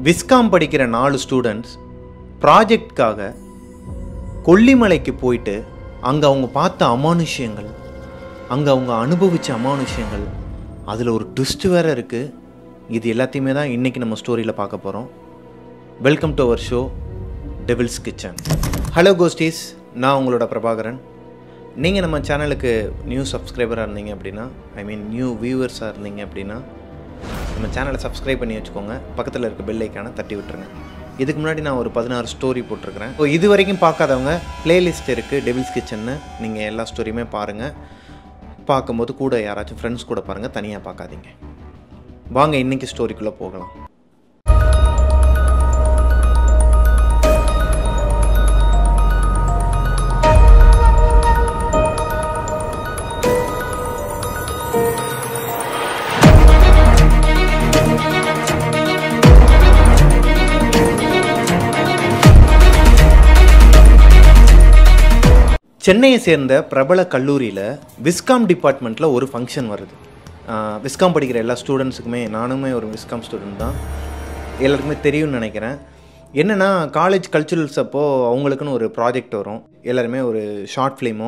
viscom படிக்கிற நாலு students ப்ராஜெக்ட்காக கொல்லிமலைக்கு போயிட்டு அங்கே அவங்க பார்த்த அமானுஷ்யங்கள் அங்கே அவங்க அனுபவித்த அமானுஷ்யங்கள் அதில் ஒரு ட்விஸ்ட் வேறு இருக்குது இது எல்லாத்தையுமே தான் இன்றைக்கி நம்ம ஸ்டோரியில் பார்க்க போகிறோம் welcome to our show devil's kitchen hello ghosties நான் உங்களோட பிரபாகரன் நீங்கள் நம்ம சேனலுக்கு நியூ சப்ஸ்கிரைபராக இருந்தீங்க அப்படின்னா ஐ மீன் நியூ வியூவர்ஸாக இருந்தீங்க அப்படின்னா நம்ம சேனலை சப்ஸ்கிரைப் பண்ணி வச்சுக்கோங்க பக்கத்தில் இருக்க பெல் ஐக்கானை தட்டி விட்டுருங்க இதுக்கு முன்னாடி நான் ஒரு பதினாறு ஸ்டோரி போட்டிருக்கிறேன் ஸோ இது வரைக்கும் பார்க்காதவங்க பிளேலிஸ்ட் இருக்குது டெவில்ஸ் கிச்சன்னு நீங்கள் எல்லா ஸ்டோரியுமே பாருங்கள் பார்க்கும்போது கூட யாராச்சும் ஃப்ரெண்ட்ஸ் கூட பாருங்கள் தனியாக பார்க்காதீங்க வாங்க இன்றைக்கி ஸ்டோரிக்குள்ளே போகலாம் சென்னையை சேர்ந்த பிரபல கல்லூரியில் விஸ்காம் டிபார்ட்மெண்ட்டில் ஒரு ஃபங்க்ஷன் வருது ஆஹ் விஸ்காம் படிக்கிற எல்லா ஸ்டூடெண்ட்ஸுக்குமே நானுமே ஒரு விஸ்காம் ஸ்டூடெண்ட் தான் எல்லாருக்குமே தெரியும்னு நினைக்கிறேன் என்னென்னா காலேஜ் கல்ச்சுரல்ஸ் அப்போது அவங்களுக்குன்னு ஒரு ப்ராஜெக்ட் வரும் எல்லாருமே ஒரு ஷார்ட் ஃபிலிமோ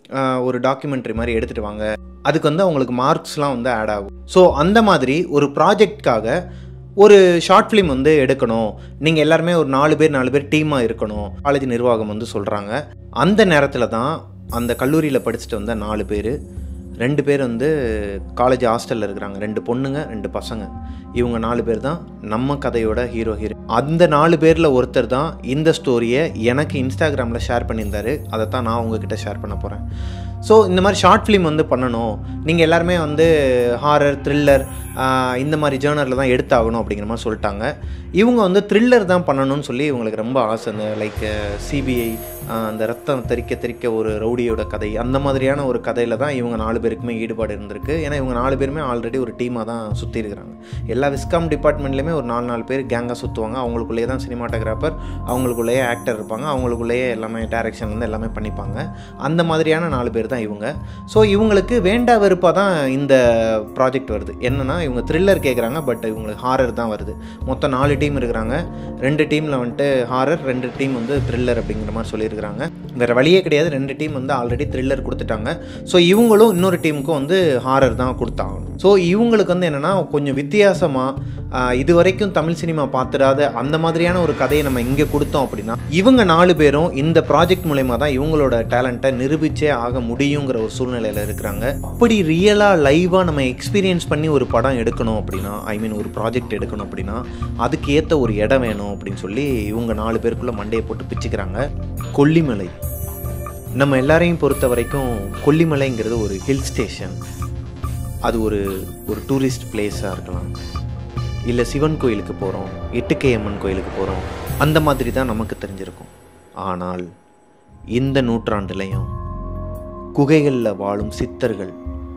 ஒரு டாக்குமெண்ட்ரி மாதிரி எடுத்துகிட்டு வாங்க அதுக்கு வந்து அவங்களுக்கு மார்க்ஸ்லாம் வந்து ஆட் ஆகும் ஸோ அந்த மாதிரி ஒரு ப்ராஜெக்ட்காக ஒரு ஷார்ட் ஃபிலிம் வந்து எடுக்கணும் நீங்கள் எல்லாருமே ஒரு நாலு பேர் நாலு பேர் டீமாக இருக்கணும் காலேஜ் நிர்வாகம் வந்து சொல்கிறாங்க அந்த நேரத்தில் தான் அந்த கல்லூரியில் படிச்சுட்டு வந்த நாலு பேர் ரெண்டு பேர் வந்து காலேஜ் ஹாஸ்டலில் இருக்கிறாங்க ரெண்டு பொண்ணுங்க ரெண்டு பசங்க இவங்க நாலு பேர் தான் நம்ம கதையோட ஹீரோ ஹீரோ அந்த நாலு பேரில் ஒருத்தர் தான் இந்த ஸ்டோரியை எனக்கு இன்ஸ்டாகிராமில் ஷேர் பண்ணியிருந்தாரு அதை தான் நான் உங்ககிட்ட ஷேர் பண்ண போகிறேன் ஸோ இந்த மாதிரி ஷார்ட் ஃபிலிம் வந்து பண்ணணும் நீங்கள் எல்லாருமே வந்து ஹாரர் த்ரில்லர் இந்த மாதிரி ஜேர்னரில் தான் எடுத்தாகணும் அப்படிங்கிற மாதிரி சொல்லிட்டாங்க இவங்க வந்து த்ரில்லர் தான் பண்ணணும்னு சொல்லி இவங்களுக்கு ரொம்ப ஆசை இந்த லைக் சிபிஐ அந்த ரத்தம் தெறிக்க தெறிக்க ஒரு ரவுடியோட கதை அந்த மாதிரியான ஒரு கதையில் தான் இவங்க நாலு பேருக்குமே ஈடுபாடு இருந்திருக்கு ஏன்னா இவங்க நாலு பேருமே ஆல்ரெடி ஒரு டீமாக தான் சுற்றி இருக்கிறாங்க எல்லா விஸ்காம் டிபார்ட்மெண்ட்லேயுமே ஒரு நாலு நாலு பேர் கேங்காக சுற்றுவாங்க அவங்களுக்குள்ளேயே தான் சினிமாட்டோகிராஃபர் அவங்களுக்குள்ளேயே ஆக்டர் இருப்பாங்க அவங்களுக்குள்ளேயே எல்லாமே டேரக்ஷன் வந்து எல்லாமே பண்ணிப்பாங்க அந்த மாதிரியான நாலு பேர் தான் இவங்க ஸோ இவங்களுக்கு வேண்டா வெறுப்பாக தான் இந்த ப்ராஜெக்ட் வருது என்னென்னா இவங்க த்ரில்லர் கேட்குறாங்க பட் இவங்களுக்கு ஹாரர் தான் வருது மொத்தம் நாலு டீம் இருக்கிறாங்க ரெண்டு டீமில் வந்துட்டு ஹாரர் ரெண்டு டீம் வந்து த்ரில்லர் அப்படிங்கிற மாதிரி சொல்லியிருக்கிறாங்க வேறு வழியே கிடையாது ரெண்டு டீம் வந்து ஆல்ரெடி த்ரில்லர் கொடுத்துட்டாங்க ஸோ இவங்களும் இன்னொரு டீமுக்கும் வந்து ஹாரர் தான் கொடுத்தாங்க ஸோ இவங்களுக்கு வந்து என்னென்னா கொஞ்சம் வித்தியாசமாக இது வரைக்கும் தமிழ் சினிமா பார்த்துடாத அந்த மாதிரியான ஒரு கதையை நம்ம இங்கே கொடுத்தோம் அப்படின்னா இவங்க நாலு பேரும் இந்த ப்ராஜெக்ட் மூலயமா தான் இவங்களோட டேலண்ட்டை நிரூபிச்சே ஆக முடியுங்கிற ஒரு சூழ்நிலையில் இருக்கிறாங்க அப்படி ரியலாக லைவாக நம்ம எக்ஸ்பீரியன்ஸ் பண்ணி ஒரு படம் எடுக்கணும் அப்படின்னா ஐ மீன் ஒரு ப்ராஜெக்ட் எடுக்கணும் அப்படின்னா அதுக்கு ஏற்ற ஒரு இடம் வேணும் அப்படின்னு சொல்லி இவங்க நாலு பேருக்குள்ளே மண்டையை போட்டு பிச்சுக்கிறாங்க கொல்லிமலை நம்ம எல்லாரையும் பொறுத்த வரைக்கும் கொல்லிமலைங்கிறது ஒரு ஹில் ஸ்டேஷன் அது ஒரு ஒரு டூரிஸ்ட் பிளேஸாக இருக்கலாம் இல்லை சிவன் கோயிலுக்கு போகிறோம் எட்டுக்கை அம்மன் கோயிலுக்கு போகிறோம் அந்த மாதிரி தான் நமக்கு தெரிஞ்சிருக்கும் ஆனால் இந்த நூற்றாண்டுலையும் குகைகளில் வாழும் சித்தர்கள்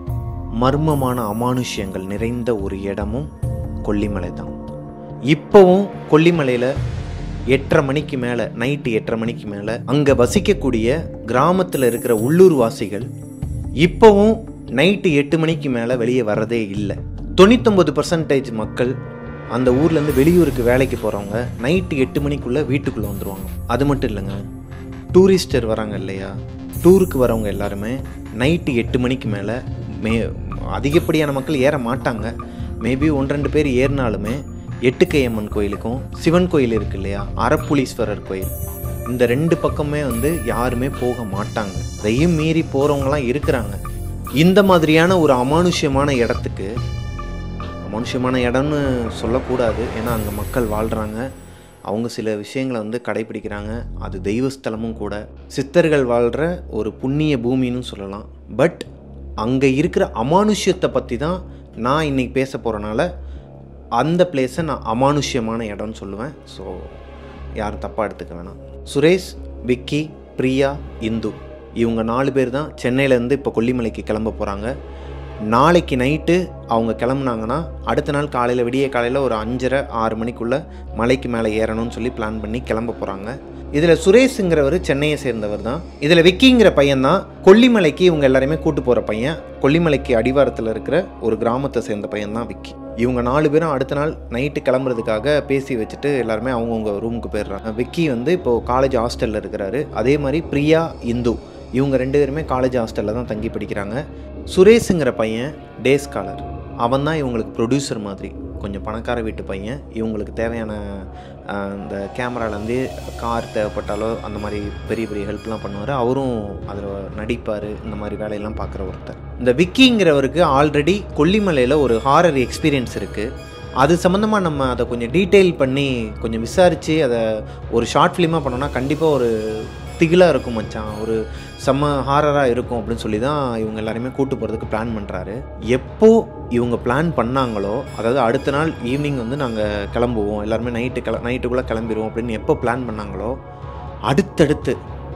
மர்மமான அமானுஷ்யங்கள் நிறைந்த ஒரு இடமும் கொல்லிமலை தான் இப்போவும் கொல்லிமலையில் எட்டரை மணிக்கு மேலே நைட்டு எட்டரை மணிக்கு மேலே அங்கே வசிக்கக்கூடிய கிராமத்தில் இருக்கிற உள்ளூர் வாசிகள் இப்போவும் நைட்டு எட்டு மணிக்கு மேலே வெளியே வர்றதே இல்லை தொண்ணூத்தொம்பது பர்சன்டேஜ் மக்கள் அந்த ஊர்லேருந்து வெளியூருக்கு வேலைக்கு போகிறவங்க நைட்டு எட்டு மணிக்குள்ளே வீட்டுக்குள்ளே வந்துடுவாங்க அது மட்டும் இல்லைங்க டூரிஸ்டர் வராங்க இல்லையா டூருக்கு வரவங்க எல்லாருமே நைட்டு எட்டு மணிக்கு மேலே மே அதிகப்படியான மக்கள் ஏற மாட்டாங்க மேபி ஒன்று ரெண்டு பேர் ஏறினாலுமே எட்டுக்கையம்மன் கோயிலுக்கும் சிவன் கோயில் இருக்கு இல்லையா அறப்புலீஸ்வரர் கோயில் இந்த ரெண்டு பக்கமே வந்து யாருமே போக மாட்டாங்க அதையும் மீறி போகிறவங்களாம் இருக்கிறாங்க இந்த மாதிரியான ஒரு அமானுஷ்யமான இடத்துக்கு அமானுஷ்யமான இடம்னு சொல்லக்கூடாது ஏன்னா அங்கே மக்கள் வாழ்கிறாங்க அவங்க சில விஷயங்களை வந்து கடைபிடிக்கிறாங்க அது தெய்வஸ்தலமும் கூட சித்தர்கள் வாழ்கிற ஒரு புண்ணிய பூமின்னு சொல்லலாம் பட் அங்கே இருக்கிற அமானுஷ்யத்தை பற்றி தான் நான் இன்றைக்கி பேச போகிறனால அந்த பிளேஸை நான் அமானுஷ்யமான இடம்னு சொல்லுவேன் ஸோ யாரும் தப்பாக எடுத்துக்க வேணாம் சுரேஷ் விக்கி பிரியா இந்து இவங்க நாலு பேர் தான் சென்னையிலேருந்து இப்போ கொல்லிமலைக்கு கிளம்ப போகிறாங்க நாளைக்கு நைட்டு அவங்க கிளம்புனாங்கன்னா அடுத்த நாள் காலையில் விடிய காலையில் ஒரு அஞ்சரை ஆறு மணிக்குள்ளே மலைக்கு மேலே ஏறணும்னு சொல்லி பிளான் பண்ணி கிளம்ப போகிறாங்க இதில் சுரேஷுங்கிறவர் சென்னையை சேர்ந்தவர் தான் இதில் விக்கிங்கிற பையன் தான் கொல்லிமலைக்கு இவங்க எல்லாருமே கூட்டு போகிற பையன் கொல்லிமலைக்கு அடிவாரத்தில் இருக்கிற ஒரு கிராமத்தை சேர்ந்த பையன் தான் விக்கி இவங்க நாலு பேரும் அடுத்த நாள் நைட்டு கிளம்புறதுக்காக பேசி வச்சுட்டு எல்லாருமே அவங்கவுங்க ரூமுக்கு போயிடுறாங்க விக்கி வந்து இப்போது காலேஜ் ஹாஸ்டலில் இருக்கிறாரு அதே மாதிரி பிரியா இந்து இவங்க ரெண்டு பேருமே காலேஜ் ஹாஸ்டலில் தான் தங்கி படிக்கிறாங்க சுரேஷுங்கிற பையன் டே ஸ்காலர் அவன் தான் இவங்களுக்கு ப்ரொடியூசர் மாதிரி கொஞ்சம் பணக்கார வீட்டு பையன் இவங்களுக்கு தேவையான ஆஹ், இந்த கேமராலேருந்து கார் தேவைப்பட்டாலோ அந்த மாதிரி பெரிய பெரிய ஹெல்ப்லாம் பண்ணுவார் அவரும் அதில் நடிப்பார் இந்த மாதிரி வேலையெல்லாம் பார்க்குற ஒருத்தர் இந்த விக்கிங்கிறவருக்கு ஆல்ரெடி கொல்லிமலையில் ஒரு ஹாரர் எக்ஸ்பீரியன்ஸ் இருக்குது அது சம்மந்தமாக நம்ம அதை கொஞ்சம் டீட்டெயில் பண்ணி கொஞ்சம் விசாரித்து அதை ஒரு ஷார்ட் ஃபிலிமாக பண்ணோன்னா கண்டிப்பாக ஒரு திகிலாக இருக்கும் மச்சான் ஒரு செம்ம ஹாரராக இருக்கும் அப்படின்னு சொல்லி தான் இவங்க எல்லாருமே கூட்டு போகிறதுக்கு பிளான் பண்ணுறாரு எப்போ இவங்க பிளான் பண்ணாங்களோ அதாவது அடுத்த நாள் ஈவினிங் வந்து நாங்கள் கிளம்புவோம் எல்லாருமே நைட்டு கிள நைட்டுக்குள்ளே கிளம்பிடுவோம் அப்படின்னு எப்போ பிளான் பண்ணாங்களோ அடுத்தடுத்து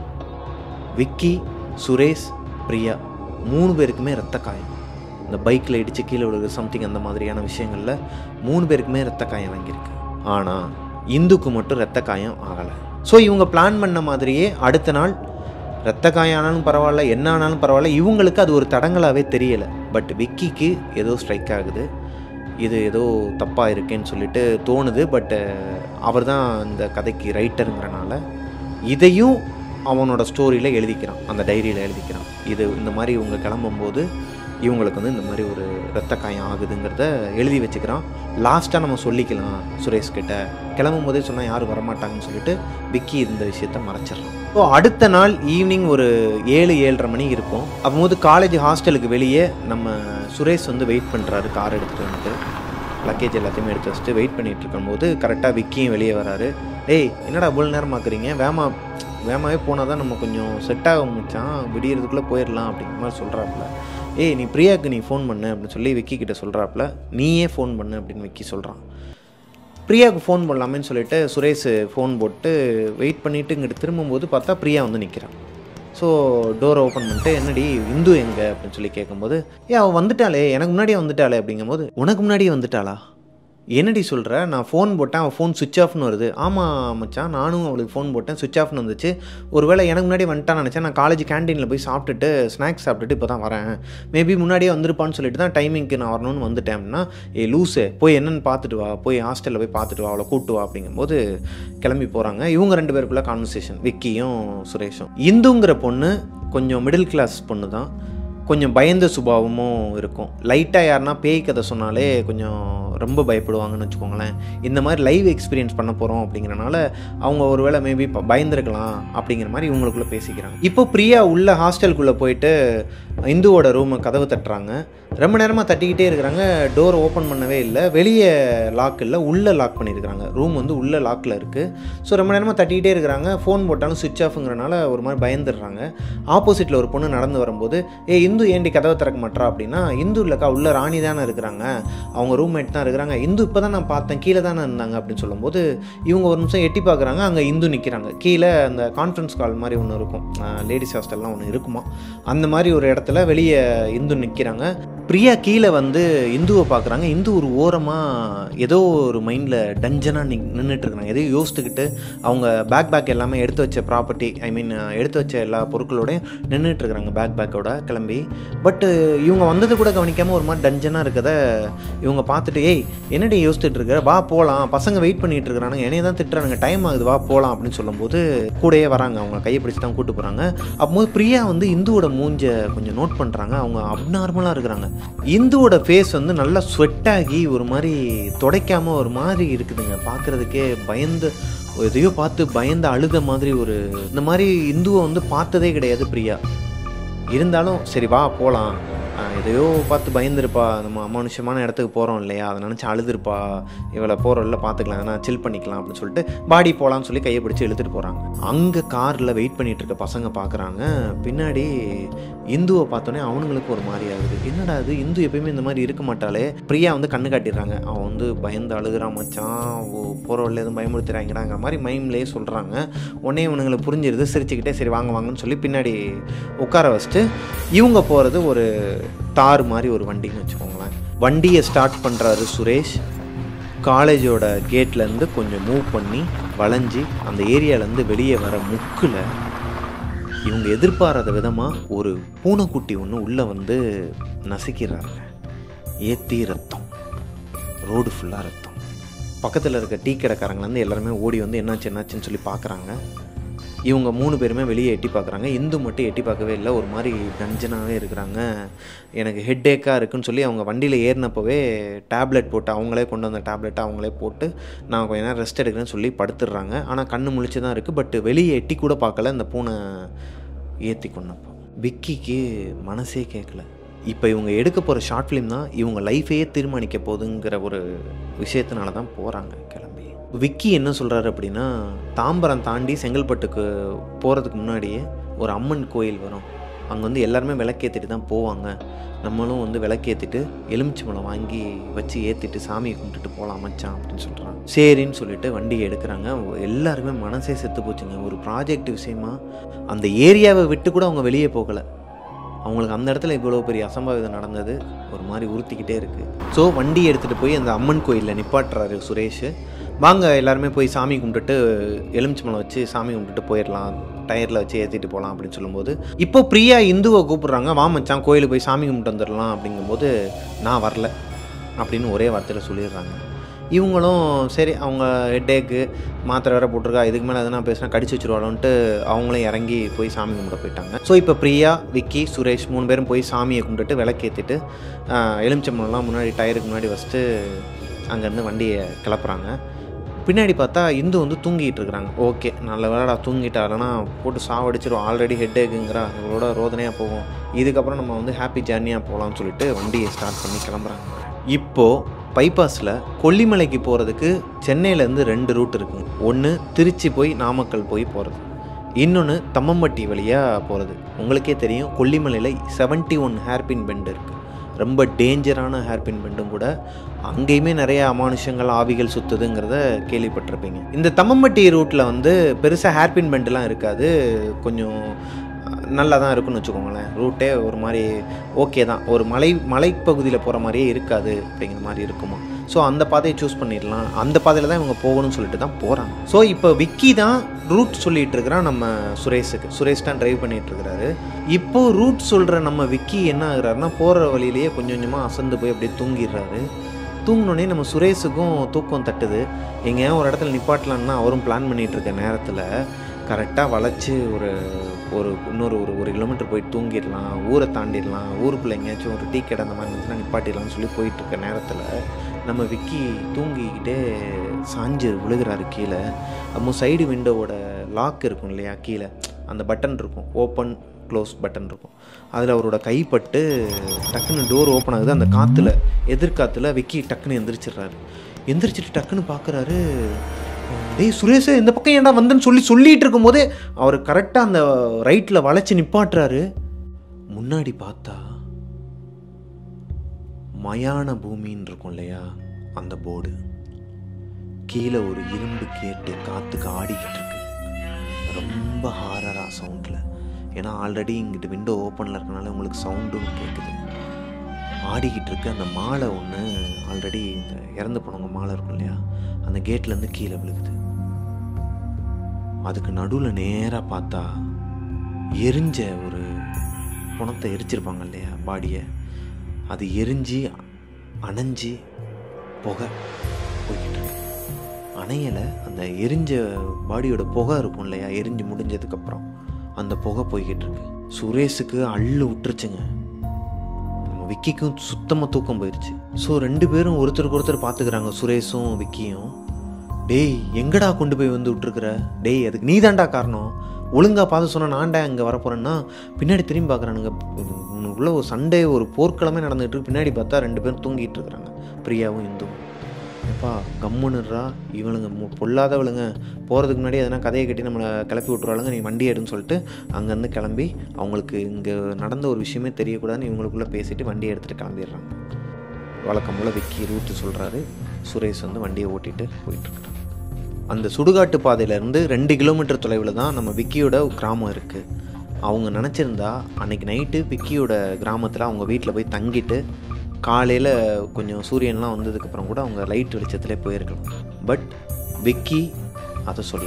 விக்கி சுரேஷ் பிரியா மூணு பேருக்குமே ரத்த காயம் இந்த பைக்கில் இடித்து கீழே விழுகிற சம்திங் அந்த மாதிரியான விஷயங்களில் மூணு பேருக்குமே ரத்த காயம் வாங்கியிருக்கு ஆனால் இந்துக்கு மட்டும் ரத்த காயம் ஆகலை ஸோ இவங்க பிளான் பண்ண மாதிரியே அடுத்த நாள் ரத்த காயம் ஆனாலும் பரவாயில்ல என்ன ஆனாலும் பரவாயில்ல இவங்களுக்கு அது ஒரு தடங்களாகவே தெரியலை பட் விக்கிக்கு ஏதோ ஸ்ட்ரைக் ஆகுது இது ஏதோ தப்பாக இருக்கேன்னு சொல்லிட்டு தோணுது பட்டு அவர் தான் இந்த கதைக்கு ரைட்டருங்கிறனால இதையும் அவனோட ஸ்டோரியில் எழுதிக்கிறான் அந்த டைரியில் எழுதிக்கிறான் இது இந்த மாதிரி இவங்க கிளம்பும்போது இவங்களுக்கு வந்து இந்த மாதிரி ஒரு ரத்த காயம் ஆகுதுங்கிறத எழுதி வச்சுக்கிறான் லாஸ்ட்டாக நம்ம சொல்லிக்கலாம் சுரேஷ் கிட்ட கிளம்பும் போதே சொன்னால் யாரும் வரமாட்டாங்கன்னு சொல்லிட்டு விக்கி இந்த விஷயத்த மறைச்சிடறான் ஸோ அடுத்த நாள் ஈவினிங் ஒரு ஏழு ஏழரை மணி இருக்கும் அப்போது காலேஜ் ஹாஸ்டலுக்கு வெளியே நம்ம சுரேஷ் வந்து வெயிட் பண்ணுறாரு கார் எடுத்துகிட்டு வந்துட்டு லக்கேஜ் எல்லாத்தையுமே எடுத்து வச்சுட்டு வெயிட் பண்ணிட்டு இருக்கும்போது கரெக்டாக விக்கியும் வெளியே வராரு டேய் என்னடா இவ்வளோ நேரம் ஆக்குறீங்க வேமா வேமாவே போனால் தான் நம்ம கொஞ்சம் செட் ஆக முடிச்சான் விடியறதுக்குள்ளே போயிடலாம் அப்படிங்கிற மாதிரி சொல்கிறாப்புல ஏய் நீ பிரியாவுக்கு நீ ஃபோன் பண்ணு அப்படின்னு சொல்லி விக்கி கிட்ட சொல்கிறாப்புல நீயே ஃபோன் பண்ணு அப்படின்னு விக்கி சொல்கிறான் பிரியாவுக்கு ஃபோன் பண்ணலாமேன்னு சொல்லிட்டு சுரேஷ் ஃபோன் போட்டு வெயிட் பண்ணிவிட்டு இங்கிட்டு திரும்பும்போது பார்த்தா பிரியா வந்து நிற்கிறான் ஸோ டோரை ஓப்பன் பண்ணிட்டு என்னடி இந்து எங்கே அப்படின்னு சொல்லி கேட்கும்போது ஏ அவள் வந்துட்டாளே எனக்கு முன்னாடியே வந்துட்டாளே அப்படிங்கும்போது உனக்கு முன்னாடியே வந்துட்டாளா என்னடி சொல்கிற நான் ஃபோன் போட்டேன் அவள் ஃபோன் சுவிச் ஆஃப்னு வருது ஆமாம் மச்சான் நானும் அவளுக்கு ஃபோன் போட்டேன் சுவிச் ஆஃப்னு வந்துச்சு ஒருவேளை எனக்கு முன்னாடி வந்துட்டான்னு நினச்சேன் நான் காலேஜ் கேண்டீனில் போய் சாப்பிட்டுட்டு ஸ்நாக்ஸ் சாப்பிட்டுட்டு இப்போ தான் வரேன் மேபி முன்னாடியே வந்திருப்பான்னு சொல்லிட்டு தான் டைமிங்க்கு நான் வரணும்னு வந்துட்டேன் அப்படின்னா ஏ லூஸு போய் என்னன்னு பார்த்துட்டு வா போய் ஹாஸ்டலில் போய் பார்த்துட்டு வா அவளை கூட்டு வா அப்படிங்கும்போது கிளம்பி போகிறாங்க இவங்க ரெண்டு பேருக்குள்ள கான்வர்சேஷன் விக்கியும் சுரேஷும் இந்துங்கிற பொண்ணு கொஞ்சம் மிடில் கிளாஸ் பொண்ணு தான் கொஞ்சம் பயந்த சுபாவமும் இருக்கும் லைட்டாக யாருன்னா பேய் கதை சொன்னாலே கொஞ்சம் ரொம்ப பயப்படுவாங்கன்னு வச்சுக்கோங்களேன் இந்த மாதிரி லைவ் எக்ஸ்பீரியன்ஸ் பண்ண போகிறோம் அப்படிங்கிறனால அவங்க ஒருவேளை மேபி பயந்துருக்கலாம் அப்படிங்கிற மாதிரி இவங்களுக்குள்ளே பேசிக்கிறாங்க இப்போ பிரியா உள்ள ஹாஸ்டலுக்குள்ளே போயிட்டு இந்துவோட ரூமை கதவு தட்டுறாங்க ரொம்ப நேரமாக தட்டிக்கிட்டே இருக்கிறாங்க டோர் ஓப்பன் பண்ணவே இல்லை வெளியே லாக் இல்லை உள்ளே லாக் பண்ணியிருக்கிறாங்க ரூம் வந்து உள்ளே லாக்கில் இருக்குது ஸோ ரொம்ப நேரமாக தட்டிக்கிட்டே இருக்கிறாங்க ஃபோன் போட்டாலும் சுவிட்ச் ஆஃப்ங்கிறனால ஒரு மாதிரி பயந்துடுறாங்க ஆப்போசிட்டில் ஒரு பொண்ணு நடந்து வரும்போது ஏ இந்து ஏண்டி கதவை திறக்க மாட்டா அப்படின்னா இந்து இல்லைக்கா உள்ள ராணி தானே இருக்கிறாங்க அவங்க ரூம்மேட் தான் இருக்கிறாங்க இந்து இப்போ தான் நான் பார்த்தேன் கீழே தானே இருந்தாங்க அப்படின்னு சொல்லும்போது இவங்க ஒரு நிமிஷம் எட்டி பார்க்குறாங்க அங்கே இந்து நிற்கிறாங்க கீழே அந்த கான்ஃபரன்ஸ் கால் மாதிரி ஒன்று இருக்கும் லேடிஸ் ஹாஸ்டல்லாம் ஒன்று இருக்குமா அந்த மாதிரி ஒரு இடத்துல வெளியே இந்து நிற்கிறாங்க பிரியா கீழே வந்து இந்துவை பார்க்குறாங்க இந்து ஒரு ஓரமாக ஏதோ ஒரு மைண்டில் டஞ்சனாக நி நின்றுட்டு இருக்காங்க எதையும் யோசித்துக்கிட்டு அவங்க பேக் பேக் எல்லாமே எடுத்து வச்ச ப்ராப்பர்ட்டி ஐ மீன் எடுத்து வச்ச எல்லா பொருட்களோடையும் நின்றுட்டு இருக்கிறாங்க பேக் பேக்கோட கிளம்பி பட்டு இவங்க வந்தது கூட கவனிக்காமல் ஒரு மாதிரி டஞ்சனாக இருக்கத இவங்க பார்த்துட்டு ஏய் என்னடி யோசிச்சுட்டு இருக்க வா போகலாம் பசங்க வெயிட் பண்ணிட்டு இருக்கிறானுங்க என்னைய தான் திட்டுறானுங்க டைம் ஆகுது வா போகலாம் அப்படின்னு சொல்லும்போது கூடயே வராங்க அவங்க கையை பிடிச்சி தான் கூட்டு போகிறாங்க அப்போது பிரியா வந்து இந்துவோட மூஞ்ச கொஞ்சம் நோட் பண்ணுறாங்க அவங்க அப்நார்மலாக இருக்கிறாங்க இந்துவோட ஃபேஸ் வந்து நல்லா ஸ்வெட் ஆகி ஒரு மாதிரி துடைக்காமல் ஒரு மாதிரி இருக்குதுங்க பார்க்குறதுக்கே பயந்து எதையோ பார்த்து பயந்து அழுத மாதிரி ஒரு இந்த மாதிரி இந்துவை வந்து பார்த்ததே கிடையாது பிரியா இருந்தாலும் சரி வா போகலாம் எதையோ பார்த்து பயந்துருப்பா நம்ம அமானுஷமான இடத்துக்கு போகிறோம் இல்லையா அதை நினச்சி அழுதுருப்பா இவளை போகிறோம்ல பார்த்துக்கலாம் ஏன்னா சில் பண்ணிக்கலாம் அப்படின்னு சொல்லிட்டு பாடி போகலான்னு சொல்லி கையை பிடிச்சி இழுத்துட்டு போகிறாங்க அங்கே காரில் வெயிட் பண்ணிட்டு இருக்க பசங்க பார்க்குறாங்க பின்னாடி இந்துவை பார்த்தோன்னே அவனுங்களுக்கு ஒரு மாதிரி ஆகுது என்னடா அது இந்து எப்பயுமே இந்த மாதிரி இருக்க மாட்டாளே பிரியா வந்து கண்ணு காட்டிடுறாங்க அவன் வந்து பயந்து அழுகுறான் மச்சான் போகிறவள்ள எதுவும் பயமுறுத்துறாங்கடாங்கிற மாதிரி மைம்லேயே சொல்கிறாங்க உடனே இவனுங்களுக்கு புரிஞ்சிருது சிரிச்சுக்கிட்டே சரி வாங்க வாங்கன்னு சொல்லி பின்னாடி உட்கார வச்சுட்டு இவங்க போகிறது ஒரு தார் மாதிரி ஒரு வண்டின்னு வச்சுக்கோங்களேன் வண்டியை ஸ்டார்ட் பண்ணுறாரு சுரேஷ் காலேஜோட கேட்லேருந்து கொஞ்சம் மூவ் பண்ணி வளைஞ்சி அந்த ஏரியாலேருந்து வெளியே வர முக்கில் இவங்க எதிர்பாராத விதமாக ஒரு பூனைக்குட்டி ஒன்று உள்ளே வந்து நசுக்கிறாங்க ஏத்தி ரத்தம் ரோடு ஃபுல்லாக ரத்தம் பக்கத்தில் இருக்க டீ கடைக்காரங்கலேருந்து எல்லாருமே ஓடி வந்து என்னாச்சு என்னாச்சுன்னு சொல்லி பார்க்குறாங்க இவங்க மூணு பேருமே வெளியே எட்டி பார்க்குறாங்க இந்து மட்டும் எட்டி பார்க்கவே இல்லை ஒரு மாதிரி டஞ்சனாகவே இருக்கிறாங்க எனக்கு ஹெட்டேக்காக இருக்குன்னு சொல்லி அவங்க வண்டியில் ஏறினப்போவே டேப்லெட் போட்டு அவங்களே கொண்டு வந்த டேப்லெட்டை அவங்களே போட்டு நான் கொஞ்ச நேரம் ரெஸ்ட் எடுக்கிறேன்னு சொல்லி படுத்துடுறாங்க ஆனால் கண்ணு முழிச்சு தான் இருக்குது பட் வெளியே எட்டி கூட பார்க்கல இந்த பூனை ஏற்றி கொண்டப்போ விக்கிக்கு மனசே கேட்கல இப்போ இவங்க எடுக்க போகிற ஷார்ட் ஃபிலிம் தான் இவங்க லைஃபையே தீர்மானிக்க போகுதுங்கிற ஒரு விஷயத்தினால தான் போகிறாங்க கிளம்பி விக்கி என்ன சொல்கிறாரு அப்படின்னா தாம்பரம் தாண்டி செங்கல்பட்டுக்கு போகிறதுக்கு முன்னாடியே ஒரு அம்மன் கோயில் வரும் அங்கே வந்து எல்லாருமே விளக்கேற்றிட்டு தான் போவாங்க நம்மளும் வந்து விளக்கேற்றிட்டு எலுமிச்சம்பழம் வாங்கி வச்சு ஏற்றிட்டு சாமியை கும்பிட்டுட்டு போகலாம் மச்சான் அப்படின்னு சொல்கிறாங்க சரின்னு சொல்லிட்டு வண்டியை எடுக்கிறாங்க எல்லாருமே மனசே செத்து போச்சுங்க ஒரு ப்ராஜெக்ட் விஷயமா அந்த ஏரியாவை விட்டு கூட அவங்க வெளியே போகலை அவங்களுக்கு அந்த இடத்துல இவ்வளோ பெரிய அசம்பாவிதம் நடந்தது ஒரு மாதிரி உறுத்திக்கிட்டே இருக்குது ஸோ வண்டி எடுத்துகிட்டு போய் அந்த அம்மன் கோயிலில் நிப்பாட்டுறாரு சுரேஷ் வாங்க எல்லாருமே போய் சாமி கும்பிட்டுட்டு எலுமிச்சம்பழம் வச்சு சாமி கும்பிட்டுட்டு போயிடலாம் டயரில் வச்சு ஏற்றிட்டு போகலாம் அப்படின்னு சொல்லும்போது இப்போ பிரியா இந்துவை கூப்பிட்றாங்க வா மச்சான் கோயிலுக்கு போய் சாமி கும்பிட்டு வந்துடலாம் அப்படிங்கும்போது நான் வரல அப்படின்னு ஒரே வார்த்தையில் சொல்லிடுறாங்க இவங்களும் சரி அவங்க ஹெட்டேக்கு மாத்திரை வேற போட்டிருக்கா இதுக்கு மேலே எதனா பேசினா கடிச்சு வச்சுருவாளோன்ட்டு அவங்களும் இறங்கி போய் சாமி கும்பிட போயிட்டாங்க ஸோ இப்போ பிரியா விக்கி சுரேஷ் மூணு பேரும் போய் சாமியை கும்பிட்டுட்டு விளக்கேற்றிட்டு எலுமிச்சம்பழம்லாம் முன்னாடி டயருக்கு முன்னாடி வச்சுட்டு அங்கேருந்து வண்டியை கிளப்புறாங்க பின்னாடி பார்த்தா இந்து வந்து தூங்கிட்டு இருக்கிறாங்க ஓகே நல்ல வேலைடா தூங்கிட்டாலனா போட்டு சாவடிச்சிரும் ஆல்ரெடி ஹெட் ஏக்குங்கிறா இவளோட ரோதனையாக போகும் இதுக்கப்புறம் நம்ம வந்து ஹாப்பி ஜேர்னியாக போகலாம்னு சொல்லிட்டு வண்டியை ஸ்டார்ட் பண்ணி கிளம்புறாங்க இப்போது பைபாஸில் கொல்லிமலைக்கு போகிறதுக்கு சென்னையிலேருந்து ரெண்டு ரூட் இருக்குங்க ஒன்று திருச்சி போய் நாமக்கல் போய் போகிறது இன்னொன்று தம்மம்பட்டி வழியாக போகிறது உங்களுக்கே தெரியும் கொல்லிமலையில் செவன்ட்டி ஒன் ஹேர்பின் பெண்ட் இருக்குது ரொம்ப டேஞ்சரான ஹேர்பின் பெண்டும் கூட அங்கேயுமே நிறைய அமானுஷங்கள் ஆவிகள் சுற்றுதுங்கிறத கேள்விப்பட்டிருப்பீங்க இந்த தம்மம்பட்டி ரூட்டில் வந்து பெருசாக ஹேர்பின் பெண்டெலாம் இருக்காது கொஞ்சம் நல்லா தான் இருக்குன்னு வச்சுக்கோங்களேன் ரூட்டே ஒரு மாதிரி ஓகே தான் ஒரு மலை மலைப்பகுதியில் போகிற மாதிரியே இருக்காது அப்படிங்கிற மாதிரி இருக்குமா ஸோ அந்த பாதையை சூஸ் பண்ணிடலாம் அந்த பாதையில் தான் இவங்க போகணும்னு சொல்லிட்டு தான் போகிறாங்க ஸோ இப்போ விக்கி தான் ரூட் சொல்லிட்டு இருக்கிறான் நம்ம சுரேஷுக்கு சுரேஷ் தான் டிரைவ் பண்ணிட்டு இருக்கிறாரு இப்போ ரூட் சொல்கிற நம்ம விக்கி என்ன ஆகுறாருன்னா போகிற வழியிலேயே கொஞ்சம் கொஞ்சமாக அசந்து போய் அப்படியே தூங்கிடுறாரு தூங்கினோடனே நம்ம சுரேஷுக்கும் தூக்கம் தட்டுது எங்கேயா ஒரு இடத்துல நிப்பாட்டலான்னா அவரும் பிளான் பண்ணிகிட்டு இருக்க நேரத்தில் கரெக்டாக வளைச்சி ஒரு ஒரு இன்னொரு ஒரு ஒரு கிலோமீட்டர் போய் தூங்கிடலாம் ஊரை தாண்டிடலாம் ஊருக்குள்ளே எங்கேயாச்சும் ஒரு டீ கடை அந்த மாதிரி இருந்துச்சுன்னா நிப்பாட்டிடலாம்னு சொல்லி போயிட்டு இருக்க நேரத்தில் நம்ம விக்கி தூங்கிக்கிட்டே சாஞ்சு விழுகிறாரு கீழே நம்ம சைடு விண்டோவோட லாக் இருக்கும் இல்லையா கீழே அந்த பட்டன் இருக்கும் ஓப்பன் க்ளோஸ் பட்டன் இருக்கும் அதில் அவரோட கைப்பட்டு டக்குன்னு டோர் ஓப்பன் ஆகுது அந்த காற்றுல எதிர்காற்றுல விக்கி டக்குன்னு எந்திரிச்சிடுறாரு எந்திரிச்சிட்டு டக்குன்னு பார்க்குறாரு டேய் சுரேஷ் இந்த பக்கம் ஏன்டா வந்தேன்னு சொல்லி சொல்லிட்டு இருக்கும்போதே அவர் கரெக்டாக அந்த ரைட்டில் வளைச்சி நிப்பாட்டுறாரு முன்னாடி பார்த்தா மயான பூமின்னு இருக்கும் இல்லையா அந்த போர்டு கீழே ஒரு இரும்பு கேட்டு காற்றுக்கு ஆடிக்கிட்டு இருக்கு ரொம்ப ஹாரரா சவுண்டில் ஏன்னா ஆல்ரெடி இங்கிட்டு விண்டோ ஓப்பனில் இருக்கனால உங்களுக்கு சவுண்டும் கேட்குது ஆடிக்கிட்டு இருக்க அந்த மாலை ஒன்று ஆல்ரெடி இந்த இறந்து போனவங்க மாலை இருக்கும் இல்லையா அந்த கேட்லேருந்து கீழே விழுகுது அதுக்கு நடுவில் நேராக பார்த்தா எரிஞ்ச ஒரு புணத்தை எரிச்சிருப்பாங்க இல்லையா பாடியை அது எரிஞ்சு அணைஞ்சு புகை போய்கிட்டு இருக்கு அணையலை அந்த எரிஞ்ச பாடியோட புகை இருக்கும் இல்லையா எரிஞ்சு முடிஞ்சதுக்கப்புறம் அந்த புகை போய்கிட்டு இருக்கு சுரேஷுக்கு அள்ளு விட்டுருச்சுங்க நம்ம விக்கிக்கும் சுத்தமாக தூக்கம் போயிடுச்சு ஸோ ரெண்டு பேரும் ஒருத்தருக்கு ஒருத்தர் பார்த்துக்கிறாங்க சுரேஷும் விக்கியும் டேய் எங்கடா கொண்டு போய் வந்து விட்டுருக்குற டேய் அதுக்கு நீ தான்டா காரணம் ஒழுங்காக பார்த்து சொன்ன நான்டா இங்கே வரப்போகிறேன்னா பின்னாடி திரும்பி பார்க்குறானுங்க உள்ள ஒரு சண்டே ஒரு போர்க்கிழமை நடந்துகிட்டு இருக்கு பின்னாடி பார்த்தா ரெண்டு பேரும் தூங்கிட்டு இருக்கிறாங்க பிரியாவும் இந்துவும் எப்பா கம்முன்னுறா இவனுங்க மு- பொல்லாதவளுங்க போகிறதுக்கு முன்னாடி எதனா கதையை கட்டி நம்மளை கிளப்பி விட்ருவாளுங்க நீ வண்டி எடுன்னு சொல்லிட்டு அங்கேருந்து கிளம்பி அவங்களுக்கு இங்கே நடந்த ஒரு விஷயமே தெரியக்கூடாதுன்னு இவங்களுக்குள்ளே பேசிட்டு வண்டியை எடுத்துகிட்டு கிளம்பிடுறாங்க வழக்கம் போல் விக்கி ரூட்டு சொல்கிறாரு சுரேஷ் வந்து வண்டியை ஓட்டிட்டு போயிட்டுருக்காரு அந்த சுடுகாட்டு பாதையிலேருந்து ரெண்டு கிலோமீட்டர் தொலைவில் தான் நம்ம விக்கியோட கிராமம் இருக்குது அவங்க நினச்சிருந்தா அன்னைக்கு நைட்டு விக்கியோட கிராமத்தில் அவங்க வீட்டில் போய் தங்கிட்டு காலையில் கொஞ்சம் சூரியன்லாம் வந்ததுக்கப்புறம் கூட அவங்க லைட் வெளிச்சத்திலே போயிருக்கலாம் பட் விக்கி அதை சொல்லலை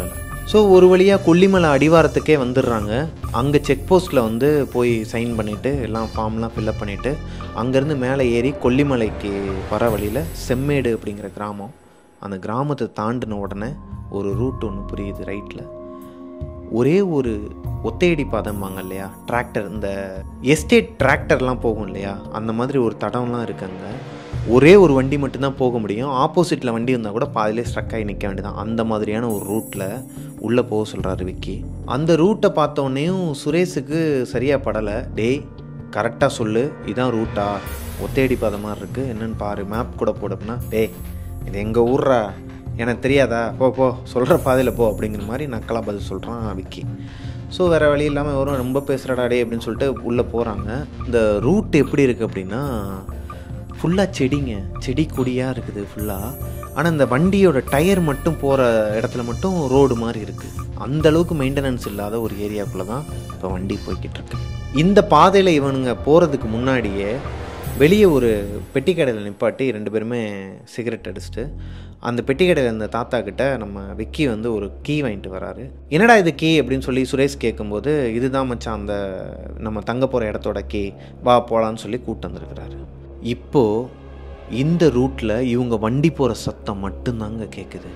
ஸோ ஒரு வழியாக கொல்லிமலை அடிவாரத்துக்கே வந்துடுறாங்க அங்கே செக் போஸ்ட்டில் வந்து போய் சைன் பண்ணிவிட்டு எல்லாம் ஃபார்ம்லாம் ஃபில்அப் பண்ணிவிட்டு அங்கேருந்து மேலே ஏறி கொல்லிமலைக்கு வர வழியில் செம்மேடு அப்படிங்கிற கிராமம் அந்த கிராமத்தை தாண்டின உடனே ஒரு ரூட் ஒன்று புரியுது ரைட்டில் ஒரே ஒரு ஒத்தையடி பாதம்பாங்க இல்லையா டிராக்டர் இந்த எஸ்டேட் டிராக்டர்லாம் போகும் இல்லையா அந்த மாதிரி ஒரு தடம்லாம் இருக்குங்க ஒரே ஒரு வண்டி மட்டும்தான் போக முடியும் ஆப்போசிட்டில் வண்டி வந்தால் கூட பாதிலே ஸ்ட்ரக் ஆகி நிற்க வேண்டியதான் அந்த மாதிரியான ஒரு ரூட்டில் உள்ளே போக சொல்கிறாரு விக்கி அந்த ரூட்டை பார்த்தோன்னேயும் சுரேஷுக்கு சரியாக படலை டேய் கரெக்டாக சொல்லு இதான் ரூட்டா ஒத்தையடி பாதை மாதிரி இருக்குது என்னன்னு பாரு மேப் கூட போடுப்புனா டேய் இது எங்கள் ஊர்ரா எனக்கு தெரியாதா போ போ சொல்கிற பாதையில் போ அப்படிங்கிற மாதிரி நக்கலாக பதில் சொல்கிறான் விக்கி ஸோ வேறு வழி இல்லாமல் வரும் ரொம்ப பேசுகிறடா டே அப்படின்னு சொல்லிட்டு உள்ளே போகிறாங்க இந்த ரூட் எப்படி இருக்குது அப்படின்னா ஃபுல்லாக செடிங்க செடி கொடியாக இருக்குது ஃபுல்லாக ஆனால் இந்த வண்டியோட டயர் மட்டும் போகிற இடத்துல மட்டும் ரோடு மாதிரி இருக்குது அந்த அளவுக்கு மெயின்டெனன்ஸ் இல்லாத ஒரு ஏரியாக்குள்ளே தான் இப்போ வண்டி போய்கிட்டு இருக்கு இந்த பாதையில் இவனுங்க போகிறதுக்கு முன்னாடியே வெளியே ஒரு பெட்டி கடையில் நிப்பாட்டி ரெண்டு பேருமே சிகரெட் அடிச்சுட்டு அந்த பெட்டி கடையில் இருந்த தாத்தா கிட்ட நம்ம விக்கி வந்து ஒரு கீ வாங்கிட்டு வராரு என்னடா இது கீ அப்படின்னு சொல்லி சுரேஷ் கேட்கும்போது இதுதான் மச்சான் அந்த நம்ம தங்க போகிற இடத்தோட கீ வா போகலான்னு சொல்லி கூப்பிட்டு வந்திருக்கிறாரு இப்போது இந்த ரூட்டில் இவங்க வண்டி போகிற சத்தம் மட்டும்தாங்க கேட்குது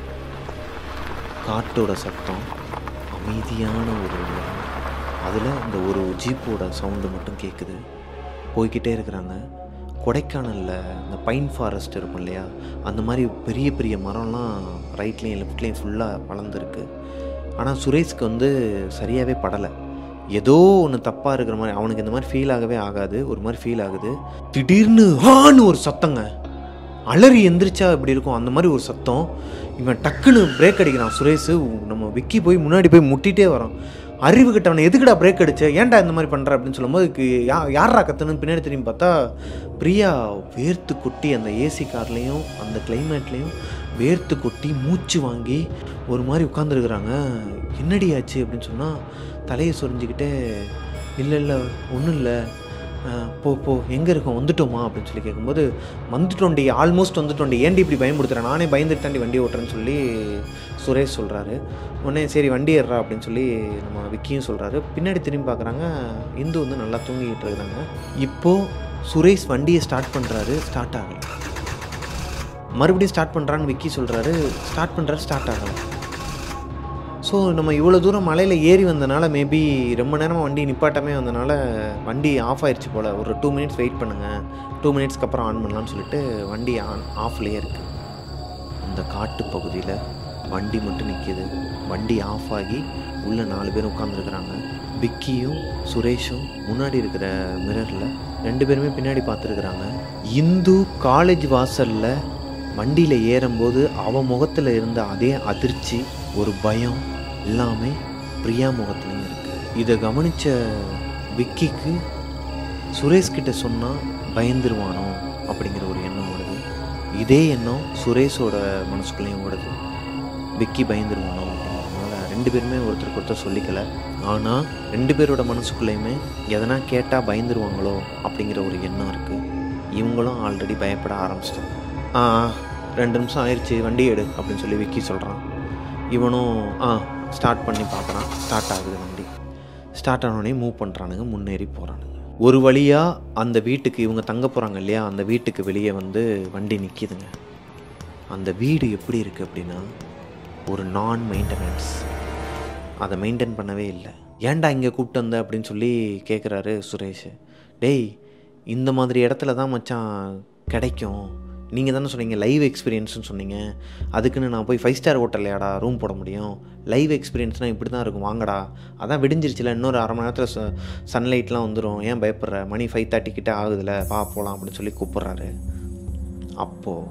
காட்டோட சத்தம் அமைதியான ஒரு அதில் இந்த ஒரு ஜீப்போட சவுண்டு மட்டும் கேட்குது போய்கிட்டே இருக்கிறாங்க கொடைக்கானலில் இந்த பைன் ஃபாரஸ்ட் இருக்கும் இல்லையா அந்த மாதிரி பெரிய பெரிய மரம்லாம் ரைட்லேயும் லெஃப்ட்லேயும் ஃபுல்லாக வளர்ந்துருக்கு ஆனால் சுரேஷ்க்கு வந்து சரியாகவே படலை ஏதோ ஒன்று தப்பாக இருக்கிற மாதிரி அவனுக்கு இந்த மாதிரி ஃபீல் ஆகவே ஆகாது ஒரு மாதிரி ஃபீல் ஆகுது திடீர்னு ஹான்னு ஒரு சத்தங்க அலறி எந்திரிச்சா இப்படி இருக்கும் அந்த மாதிரி ஒரு சத்தம் இவன் டக்குன்னு பிரேக் அடிக்கிறான் சுரேஷ் நம்ம விக்கி போய் முன்னாடி போய் முட்டிகிட்டே வரான் அறிவு கிட்டவனை எதுக்குடா பிரேக் அடிச்ச ஏன்டா இந்த மாதிரி பண்ணுற அப்படின்னு சொல்லும்போது இதுக்கு யா யாரா கத்துன்னு பின்னாடி திரும்பி பார்த்தா பிரியா வேர்த்து கொட்டி அந்த ஏசி கார்லேயும் அந்த கிளைமேட்லேயும் வேர்த்து கொட்டி மூச்சு வாங்கி ஒரு மாதிரி உட்காந்துருக்குறாங்க என்னடி ஆச்சு அப்படின்னு சொன்னால் தலையை சொரிஞ்சுக்கிட்டே இல்லை இல்லை ஒன்றும் இல்லை போ போ எங்கே இருக்கோம் வந்துட்டோமா அப்படின்னு சொல்லி கேட்கும்போது வந்துட்டோண்டி ஆல்மோஸ்ட் வந்துட்டோண்டி ஏன்டி இப்படி பயமுடுத்துறேன் நானே பயந்துட்டு தாண்டி வண்டி ஓட்டுறேன்னு சொல்லி சுரேஷ் சொல்கிறாரு உடனே சரி வண்டி ஏறுறா அப்படின்னு சொல்லி நம்ம விக்கியும் சொல்கிறாரு பின்னாடி திரும்பி பார்க்குறாங்க இந்து வந்து நல்லா தூங்கிக்கிட்டு இருக்கிறாங்க இப்போது சுரேஷ் வண்டியை ஸ்டார்ட் பண்ணுறாரு ஸ்டார்ட் ஆகலை மறுபடியும் ஸ்டார்ட் பண்ணுறான்னு விக்கி சொல்கிறாரு ஸ்டார்ட் பண்ணுறாரு ஸ்டார்ட் ஆகலை ஸோ நம்ம இவ்வளோ தூரம் மலையில் ஏறி வந்தனால மேபி ரொம்ப நேரமாக வண்டி நிப்பாட்டமே வந்தனால வண்டி ஆஃப் ஆயிடுச்சு போல் ஒரு டூ மினிட்ஸ் வெயிட் பண்ணுங்கள் டூ மினிட்ஸ்க்கு அப்புறம் ஆன் பண்ணலாம்னு சொல்லிட்டு வண்டி ஆன் ஆஃப்லேயே இருக்குது அந்த காட்டு பகுதியில் வண்டி மட்டும் நிற்கிது வண்டி ஆஃப் ஆகி உள்ளே நாலு பேர் உட்காந்துருக்குறாங்க விக்கியும் சுரேஷும் முன்னாடி இருக்கிற மிரரில் ரெண்டு பேருமே பின்னாடி பார்த்துருக்குறாங்க இந்து காலேஜ் வாசலில் வண்டியில் ஏறும்போது அவன் முகத்தில் இருந்த அதே அதிர்ச்சி ஒரு பயம் எல்லாமே பிரியா முகத்துலையும் இருக்கு இதை கவனித்த விக்கிக்கு சுரேஷ் கிட்ட சொன்னால் பயந்துருவானோ அப்படிங்கிற ஒரு எண்ணம் ஓடுது இதே எண்ணம் சுரேஷோட மனசுக்குள்ளேயும் ஓடுது விக்கி பயந்துருவானோ அப்படிங்கிறதுனால ரெண்டு பேருமே ஒருத்தருக்கு ஒருத்தர் சொல்லிக்கல ஆனால் ரெண்டு பேரோட மனசுக்குள்ளேயுமே எதனா கேட்டால் பயந்துருவாங்களோ அப்படிங்கிற ஒரு எண்ணம் இருக்குது இவங்களும் ஆல்ரெடி பயப்பட ஆரம்பிச்சிட்டாங்க ஆ ஆ, ரெண்டு நிமிஷம் ஆயிடுச்சு வண்டி எடு அப்படின்னு சொல்லி விக்கி சொல்கிறான் இவனும் ஆ ஸ்டார்ட் பண்ணி பார்க்குறான் ஸ்டார்ட் ஆகுது வண்டி ஸ்டார்ட் ஆனோடனே மூவ் பண்ணுறானுங்க முன்னேறி போகிறானுங்க ஒரு வழியாக அந்த வீட்டுக்கு இவங்க தங்க போகிறாங்க இல்லையா அந்த வீட்டுக்கு வெளியே வந்து வண்டி நிற்கிதுங்க அந்த வீடு எப்படி இருக்குது அப்படின்னா ஒரு நான் மெயின்டெனன்ஸ் அதை மெயின்டைன் பண்ணவே இல்லை ஏன்டா இங்கே கூப்பிட்டு வந்த அப்படின்னு சொல்லி கேட்குறாரு சுரேஷ் டேய் இந்த மாதிரி இடத்துல தான் மச்சான் கிடைக்கும் நீங்கள் தானே சொன்னீங்க லைவ் எக்ஸ்பீரியன்ஸ்னு சொன்னீங்க அதுக்குன்னு நான் போய் ஃபைவ் ஸ்டார் ஹோட்டல்லையாடா ரூம் போட முடியும் லைவ் எக்ஸ்பீரியன்ஸ்னால் இப்படி தான் இருக்கும் வாங்கடா அதான் விடிஞ்சிருச்சுல இன்னொரு அரை மணி நேரத்தில் சன்லைட்லாம் வந்துடும் ஏன் பயப்படுற மணி ஃபைவ் தேர்ட்டி கிட்ட ஆகுதுல வா போகலாம் அப்படின்னு சொல்லி கூப்பிட்றாரு அப்போது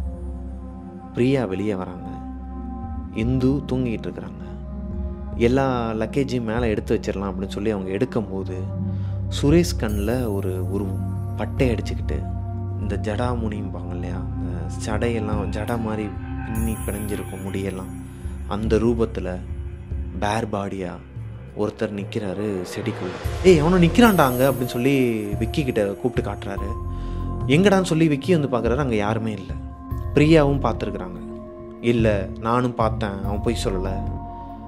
பிரியா வெளியே வராங்க இந்து தூங்கிட்டு இருக்கிறாங்க எல்லா லக்கேஜையும் மேலே எடுத்து வச்சிடலாம் அப்படின்னு சொல்லி அவங்க எடுக்கும்போது சுரேஷ் கண்ணில் ஒரு உருவம் பட்டை அடிச்சுக்கிட்டு இந்த ஜடாமுனிம்பாங்க இல்லையா இந்த ஜடையெல்லாம் ஜடை மாதிரி பின்னி பிணைஞ்சிருக்கும் முடியெல்லாம் அந்த ரூபத்தில் பேர் பாடியாக ஒருத்தர் நிற்கிறாரு செடிக்குள்ள ஏய் அவனும் நிற்கிறான்டா அங்கே அப்படின்னு சொல்லி விக்கி கிட்ட கூப்பிட்டு காட்டுறாரு எங்கடான்னு சொல்லி விக்கி வந்து பார்க்குறாரு அங்கே யாருமே இல்லை பிரியாவும் பார்த்துருக்குறாங்க இல்லை நானும் பார்த்தேன் அவன் போய் சொல்லலை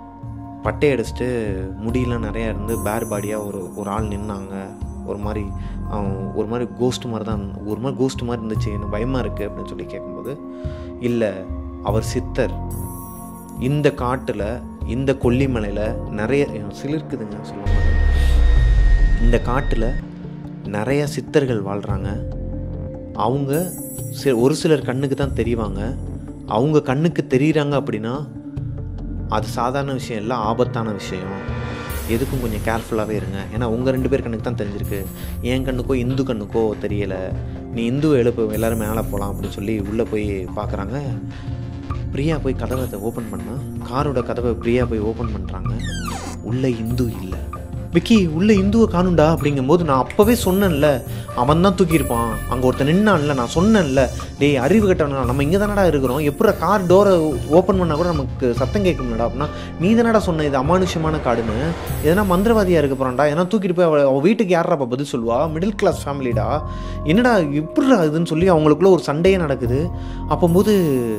பட்டை அடிச்சுட்டு முடியெல்லாம் நிறையா இருந்து பேர் பாடியாக ஒரு ஒரு ஆள் நின்னாங்க ஒரு மாதிரி அவன் ஒரு மாதிரி கோஸ்ட் மாதிரி தான் ஒரு மாதிரி கோஸ்ட் மாதிரி இருந்துச்சு எனக்கு பயமாக இருக்குது அப்படின்னு சொல்லி கேட்கும்போது இல்லை அவர் சித்தர் இந்த காட்டில் இந்த கொல்லிமலையில் நிறைய சிலிர்க்குதுங்க சொல்லுவாங்க இந்த காட்டில் நிறைய சித்தர்கள் வாழ்கிறாங்க அவங்க சி ஒரு சிலர் கண்ணுக்கு தான் தெரிவாங்க அவங்க கண்ணுக்கு தெரியுறாங்க அப்படின்னா அது சாதாரண விஷயம் இல்லை ஆபத்தான விஷயம் எதுக்கும் கொஞ்சம் கேர்ஃபுல்லாகவே இருங்க ஏன்னா உங்கள் ரெண்டு பேர் கண்ணுக்கு தான் தெரிஞ்சிருக்கு என் கண்ணுக்கோ இந்து கண்ணுக்கோ தெரியலை நீ இந்து எழுப்பு எல்லோரும் மேலே போகலாம் அப்படின்னு சொல்லி உள்ளே போய் பார்க்குறாங்க பிரியா போய் கதவை ஓப்பன் பண்ணா காரோட கதவை பிரியா போய் ஓப்பன் பண்ணுறாங்க உள்ளே இந்து இல்லை விக்கி உள்ள இந்துவை காணுண்டா அப்படிங்கும்போது நான் அப்போவே சொன்னேன்ல அவன் தான் தூக்கியிருப்பான் அங்கே ஒருத்தன் நின்னான்ல நான் சொன்னேன்ல டேய் அறிவு கட்டவனா நம்ம இங்கே தானடா இருக்கிறோம் எப்படா கார் டோரை ஓப்பன் பண்ணால் கூட நமக்கு சத்தம் கேட்கும்லடா அப்படின்னா நீ தானடா சொன்ன இது அமானுஷமான காடுன்னு எதனா மந்திரவாதியாக இருக்க போகிறான்டா ஏன்னா தூக்கிட்டு போய் அவள் அவள் வீட்டுக்கு யாரா அப்போ பதில் சொல்லுவா மிடில் கிளாஸ் ஃபேமிலிடா என்னடா எப்படிடா இதுன்னு சொல்லி அவங்களுக்குள்ள ஒரு சண்டையே நடக்குது அப்போம்போது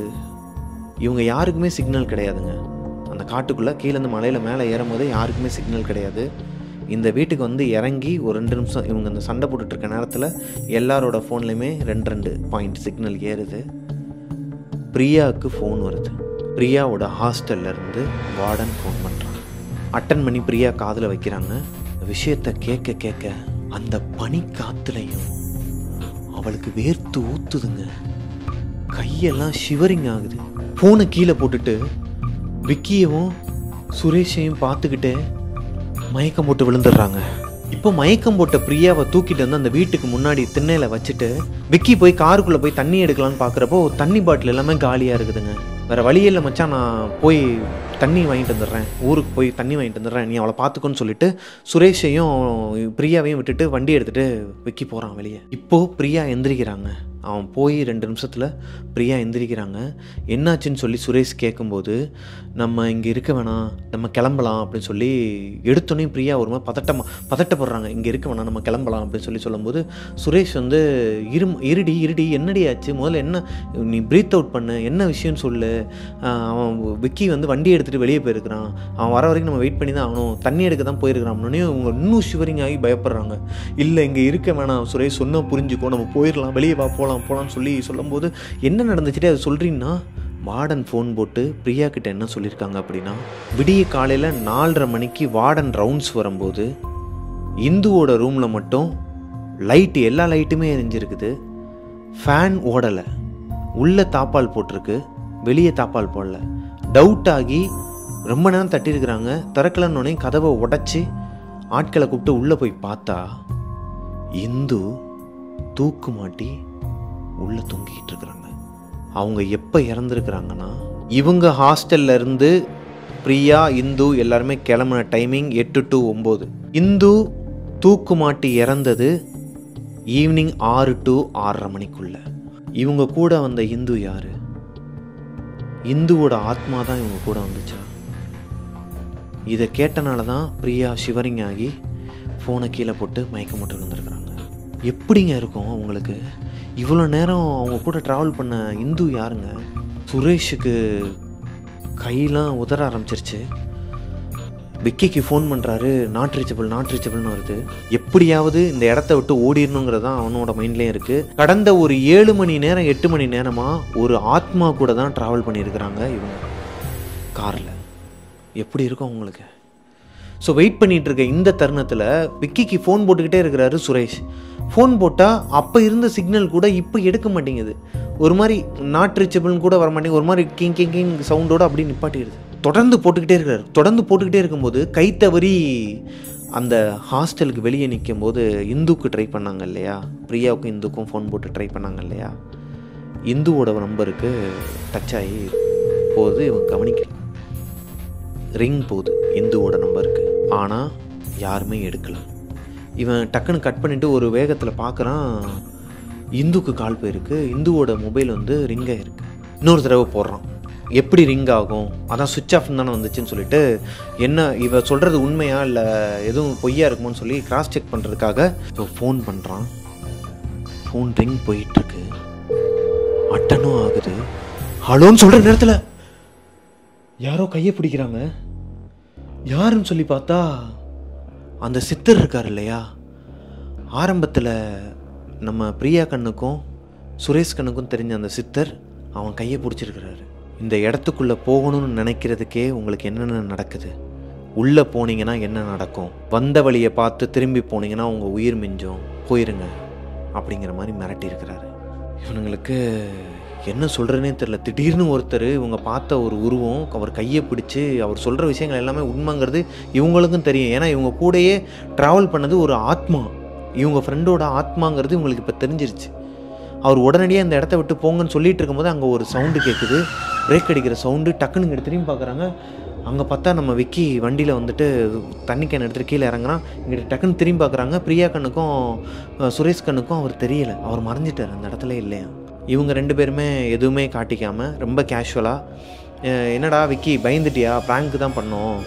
இவங்க யாருக்குமே சிக்னல் கிடையாதுங்க அந்த காட்டுக்குள்ளே கீழேருந்து மலையில் மேலே ஏறும் போது யாருக்குமே சிக்னல் கிடையாது இந்த வீட்டுக்கு வந்து இறங்கி ஒரு ரெண்டு நிமிஷம் இவங்க இந்த சண்டை போட்டுட்டு இருக்க நேரத்தில் எல்லாரோட ஃபோன்லேயுமே ரெண்டு ரெண்டு பாயிண்ட் சிக்னல் ஏறுது பிரியாவுக்கு ஃபோன் வருது பிரியாவோட ஹாஸ்டல்ல இருந்து வார்டன் ஃபோன் பண்ணுறாங்க அட்டன் பண்ணி பிரியா காதில் வைக்கிறாங்க விஷயத்தை கேட்க கேட்க அந்த பனி காத்துலையும் அவளுக்கு வேர்த்து ஊத்துதுங்க கையெல்லாம் ஷிவரிங் ஆகுது ஃபோனை கீழே போட்டுட்டு விக்கியவும் சுரேஷையும் பார்த்துக்கிட்டு மயக்கம் போட்டு விழுந்துடுறாங்க இப்போ மயக்கம் போட்ட பிரியாவை தூக்கிட்டு வந்து அந்த வீட்டுக்கு முன்னாடி திண்ணையில வச்சுட்டு விக்கி போய் காருக்குள்ளே போய் தண்ணி எடுக்கலான்னு பார்க்குறப்போ தண்ணி பாட்டில் எல்லாமே காலியாக இருக்குதுங்க வேற வழியே இல்லை மச்சான் நான் போய் தண்ணி வாங்கிட்டு வந்துடுறேன் ஊருக்கு போய் தண்ணி வாங்கிட்டு வந்துடுறேன் நீ அவளை பார்த்துக்கோன்னு சொல்லிட்டு சுரேஷையும் பிரியாவையும் விட்டுட்டு வண்டி எடுத்துட்டு விக்கி போகிறான் வெளியே இப்போது பிரியா எந்திரிக்கிறாங்க அவன் போய் ரெண்டு நிமிஷத்தில் பிரியா எந்திரிக்கிறாங்க என்னாச்சுன்னு சொல்லி சுரேஷ் கேட்கும்போது நம்ம இங்கே இருக்க வேணாம் நம்ம கிளம்பலாம் அப்படின்னு சொல்லி எடுத்தோன்னே பிரியா ஒரு மாதிரி பதட்டமா பதட்டப்படுறாங்க இங்கே இருக்க வேணாம் நம்ம கிளம்பலாம் அப்படின்னு சொல்லி சொல்லும்போது சுரேஷ் வந்து இரு இருடி இருடி என்னடி ஆச்சு முதல்ல என்ன நீ ப்ரீத் அவுட் பண்ணு என்ன விஷயம்னு சொல்லு ஆஹ் அவன் விக்கி வந்து வண்டி எடுத்துகிட்டு வெளியே போயிருக்கிறான் அவன் வர வரைக்கும் நம்ம வெயிட் பண்ணி தான் ஆகணும் தண்ணி எடுக்க தான் போயிருக்கிறான் அப்படின்னே அவங்க இன்னும் ஷிவரிங் ஆகி பயப்படுறாங்க இல்லை இங்கே இருக்க வேணாம் சுரேஷ் சொன்னால் புரிஞ்சுக்கோ நம்ம போயிடலாம் வெளியே வா போகலாம் போகலாம்னு சொல்லி சொல்லும்போது என்ன நடந்துச்சுட்டே அதை சொல்கிறீங்கன்னா வார்டன் ஃபோன் போட்டு பிரியா கிட்ட என்ன சொல்லியிருக்காங்க அப்படின்னா விடிய காலையில் நாலரை மணிக்கு வார்டன் ரவுண்ட்ஸ் வரும்போது இந்துவோட ரூமில் மட்டும் லைட்டு எல்லா லைட்டுமே எரிஞ்சிருக்குது ஃபேன் ஓடலை உள்ள தாப்பால் போட்டிருக்கு வெளியே தாப்பால் போடல டவுட் ஆகி ரொம்ப நேரம் தட்டியிருக்கிறாங்க திறக்கலன்னொடனே கதவை உடச்சி ஆட்களை கூப்பிட்டு உள்ளே போய் பார்த்தா இந்து தூக்கு மாட்டி உள்ளே தொங்கிக்கிட்டு இருக்கிறாங்க அவங்க எப்போ இறந்துருக்குறாங்கன்னா இவங்க ஹாஸ்டல்ல இருந்து பிரியா இந்து எல்லாருமே கிளம்புன டைமிங் எட்டு டு ஒம்பது இந்து தூக்கு மாட்டி இறந்தது ஈவினிங் ஆறு டு ஆறரை மணிக்குள்ள இவங்க கூட வந்த இந்து யாரு இந்துவோட ஆத்மா தான் இவங்க கூட வந்துச்சா இதை கேட்டனால தான் பிரியா ஷிவரிங் ஆகி ஃபோனை கீழே போட்டு மயக்கம் போட்டு விழுந்திருக்கிறாங்க எப்படிங்க இருக்கும் அவங்களுக்கு இவ்வளோ நேரம் அவங்க கூட ட்ராவல் பண்ண இந்து யாருங்க சுரேஷுக்கு கையெல்லாம் உதற ஆரம்பிச்சிருச்சு விக்கிக்கு ஃபோன் பண்ணுறாரு நாட் ரீச்சபிள் நாட் ரீச்சபிள்னு வருது எப்படியாவது இந்த இடத்த விட்டு ஓடிடணுங்கிறது தான் அவனோட மைண்ட்லேயும் இருக்குது கடந்த ஒரு ஏழு மணி நேரம் எட்டு மணி நேரமாக ஒரு ஆத்மா கூட தான் ட்ராவல் பண்ணியிருக்கிறாங்க இவங்க காரில் எப்படி இருக்கும் உங்களுக்கு ஸோ வெயிட் பண்ணிட்டு இருக்க இந்த தருணத்தில் விக்கிக்கு ஃபோன் போட்டுக்கிட்டே இருக்கிறாரு சுரேஷ் ஃபோன் போட்டால் அப்போ இருந்த சிக்னல் கூட இப்போ எடுக்க மாட்டேங்குது ஒரு மாதிரி நாட் ரீச்சபிள்னு கூட வர மாட்டேங்குது ஒரு மாதிரி கிங் கிங் கிங் சவுண்டோட அப்படியே நிப்பாட்டிடுது தொடர்ந்து போட்டுக்கிட்டே இருக்கிறாரு தொடர்ந்து போட்டுக்கிட்டே இருக்கும்போது கை தவறி அந்த ஹாஸ்டலுக்கு வெளியே நிற்கும் போது இந்துக்கு ட்ரை பண்ணாங்க இல்லையா பிரியாவுக்கும் இந்துக்கும் ஃபோன் போட்டு ட்ரை பண்ணாங்க இல்லையா இந்துவோட நம்பருக்கு டச் ஆகி போகுது இவங்க கவனிக்கல ரிங் போகுது இந்துவோட நம்பருக்கு ஆனால் யாருமே எடுக்கல இவன் டக்குன்னு கட் பண்ணிவிட்டு ஒரு வேகத்தில் பார்க்குறான் இந்துக்கு கால் போயிருக்கு இந்துவோட மொபைல் வந்து ரிங் ஆயிருக்கு இன்னொரு தடவை போடுறான் எப்படி ரிங் ஆகும் அதான் சுவிட்ச் ஆஃப் தானே வந்துச்சுன்னு சொல்லிட்டு என்ன இவ சொல்கிறது உண்மையா இல்லை எதுவும் பொய்யா இருக்குமோன்னு சொல்லி கிராஸ் செக் பண்ணுறதுக்காக இப்போ ஃபோன் பண்ணுறான் ஃபோன் ரிங் போயிட்டுருக்கு அட்டனும் ஆகுது ஹலோன்னு சொல்கிற நேரத்தில் யாரோ கையை பிடிக்கிறாங்க யாருன்னு சொல்லி பார்த்தா அந்த சித்தர் இருக்கார் இல்லையா ஆரம்பத்தில் நம்ம பிரியா கண்ணுக்கும் சுரேஷ் கண்ணுக்கும் தெரிஞ்ச அந்த சித்தர் அவன் கையை பிடிச்சிருக்கிறாரு இந்த இடத்துக்குள்ளே போகணும்னு நினைக்கிறதுக்கே உங்களுக்கு என்னென்ன நடக்குது உள்ளே போனீங்கன்னா என்ன நடக்கும் வந்த வழியை பார்த்து திரும்பி போனீங்கன்னா உங்கள் உயிர் மிஞ்சும் போயிருங்க அப்படிங்கிற மாதிரி மிரட்டி இருக்கிறாரு இவனுங்களுக்கு என்ன சொல்கிறேனே தெரில திடீர்னு ஒருத்தர் இவங்க பார்த்த ஒரு உருவம் அவர் கையை பிடிச்சி அவர் சொல்கிற விஷயங்கள் எல்லாமே உண்மைங்கிறது இவங்களுக்கும் தெரியும் ஏன்னா இவங்க கூடயே ட்ராவல் பண்ணது ஒரு ஆத்மா இவங்க ஃப்ரெண்டோட ஆத்மாங்கிறது இவங்களுக்கு இப்போ தெரிஞ்சிருச்சு அவர் உடனடியாக அந்த இடத்த விட்டு போங்கன்னு சொல்லிட்டு இருக்கும்போது அங்கே ஒரு சவுண்டு கேட்குது பிரேக் அடிக்கிற சவுண்டு டக்குன்னு இங்கிட்ட திரும்பி பார்க்குறாங்க அங்கே பார்த்தா நம்ம விக்கி வண்டியில் வந்துட்டு தண்ணி கேன் எடுத்துகிட்டு கீழே இறங்குறான் இங்கிட்ட டக்குன்னு திரும்பி பார்க்குறாங்க பிரியா கண்ணுக்கும் அஹ், சுரேஷ் கண்ணுக்கும் அவர் தெரியல அவர் மறைஞ்சிட்டார் அந்த இடத்துல இல்லையா இவங்க ரெண்டு பேருமே எதுவுமே காட்டிக்காமல் ரொம்ப கேஷுவலாக என்னடா விக்கி பயந்துட்டியா ப்ராங்க் தான் பண்ணோம்